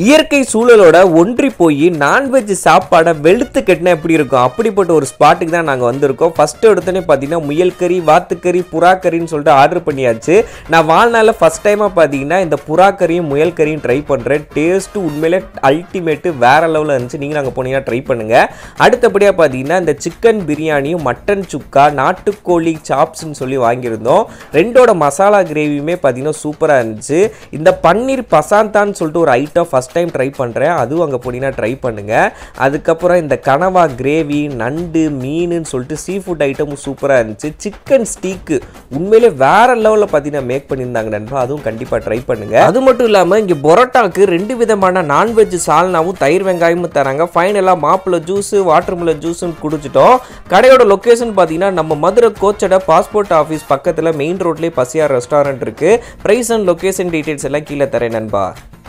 இயற்கை சூழலோட ஒன்றி போய் நான்வெஜ் சாப்பாடை வெளுத்து கட்டினா எப்படி இருக்கும் அப்படிப்பட்ட ஒரு ஸ்பாட்டுக்கு தான் நாங்கள் வந்திருக்கோம் ஃபர்ஸ்ட் எடுத்தோன்னே பார்த்தீங்கன்னா முயல் கறி வாத்துக்கறி புறா கறின்னு சொல்லிட்டு ஆர்டர் பண்ணியாச்சு நான் வாழ்நாளில் ஃபர்ஸ்ட் டைமாக பார்த்தீங்கன்னா இந்த புறா கறியும் முயல் கறியும் ட்ரை பண்ணுறேன் டேஸ்ட்டு உண்மையிலே அல்டிமேட்டு வேற லெவலில் இருந்துச்சு நீங்கள் அங்கே போனீங்கன்னா ட்ரை பண்ணுங்கள் அடுத்தபடியாக பார்த்தீங்கன்னா இந்த சிக்கன் பிரியாணியும் மட்டன் சுக்கா நாட்டுக்கோழி சாப்ஸ்ன்னு சொல்லி வாங்கியிருந்தோம் ரெண்டோட மசாலா கிரேவியுமே பார்த்தீங்கன்னா சூப்பராக இருந்துச்சு இந்த பன்னீர் பசாந்தான்னு சொல்லிட்டு ஒரு ஐட்டம் ஃபஸ்ட் டைம் ட்ரை பண்ணுறேன் அதுவும் அங்கே போனீங்கன்னா ட்ரை பண்ணுங்கள் அதுக்கப்புறம் இந்த கனவா கிரேவி நண்டு மீனுன்னு சொல்லிட்டு சீ ஃபுட் ஐட்டமும் சூப்பராக இருந்துச்சு சிக்கன் ஸ்டீக்கு உண்மையிலே வேற லெவலில் பார்த்தீங்கன்னா மேக் பண்ணியிருந்தாங்க நண்பா அதுவும் கண்டிப்பாக ட்ரை பண்ணுங்க அது மட்டும் இல்லாமல் இங்கே பொரோட்டாக்கு ரெண்டு விதமான நான்வெஜ் சால்னாவும் தயிர் வெங்காயமும் தராங்க ஃபைனலாக மாப்பிள ஜூஸு வாட்டர்மெலன் ஜூஸும் குடிச்சிட்டோம் கடையோட லொக்கேஷன் பார்த்தீங்கன்னா நம்ம மதுரை கோச்சட பாஸ்போர்ட் ஆஃபீஸ் பக்கத்தில் மெயின் ரோட்லேயே பசியார் ரெஸ்டாரண்ட் இருக்குது ப்ரைஸ் அண்ட் லொக்கேஷன் டீட்டெயில்ஸ் எல்லாம் கீழே தரேன் நண்பா